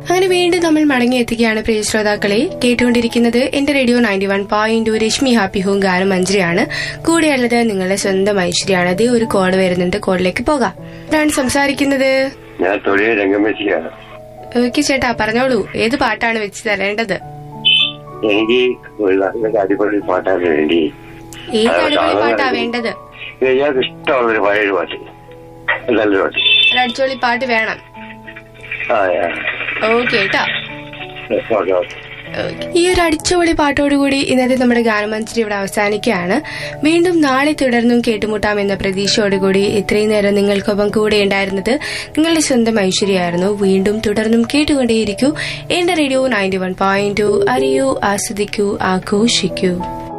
അങ്ങനെ വീണ്ടും നമ്മൾ മടങ്ങിയെത്തുകയാണ് പ്രിയ ശ്രോതാക്കളെ കേട്ടുകൊണ്ടിരിക്കുന്നത് എന്റെ radio ninety one point Reshmi happy home ഗാനം മഞ്ജരിയാണ് കൂടെയുള്ളത് നിങ്ങളുടെ സ്വന്തം ഐശ്വര്യാണ് അതേ ഒരു കോൾ വരുന്നുണ്ട് കോളിലേക്ക് പോകാം ആരാണ് സംസാരിക്കുന്നത് ഞാൻ തൊഴിൽ രംഗമേശിയാണ് ഓക്കെ ചേട്ടാ പറഞ്ഞോളൂ ഏത് പാട്ടാണ് വെച്ച് തരേണ്ടത് എനിക്ക് ഒരു നല്ല അടിപൊളി പാട്ടാൻ വേണ്ടി ഏത് ആ, അടിപൊളി കാണാൻ പാട്ടാ വേണ്ടി. വേണ്ടത് ഞങ്ങൾക്ക് ഇഷ്ടമുള്ളൊരു പഴയൊരു പാട്ട് നല്ലൊരു പാട്ട് ഒരു അടിച്ചോളി പാട്ട് വേണം ആ ആ. ഓക്കെ കേട്ടോ ഓക്കെ ഓക്കെ ഈ ഒരു അടിച്ചുപൊളി പാട്ടോടുകൂടി ഇന്നത്തെ നമ്മുടെ ഗാനമഞ്ജരി ഇവിടെ അവസാനിക്കുകയാണ് വീണ്ടും നാളെ തുടർന്നും കേട്ടുമുട്ടാം എന്ന പ്രതീക്ഷയോടുകൂടി ഇത്രയും നേരം നിങ്ങൾക്കൊപ്പം കൂടെ ഉണ്ടായിരുന്നത് നിങ്ങളുടെ സ്വന്തം ഐശ്വര്യമായിരുന്നു വീണ്ടും തുടർന്നും കേട്ടുകൊണ്ടേയിരിക്കൂ എന്റെ radio ninety one point two അറിയൂ ആസ്വദിക്കൂ ആഘോഷിക്കൂ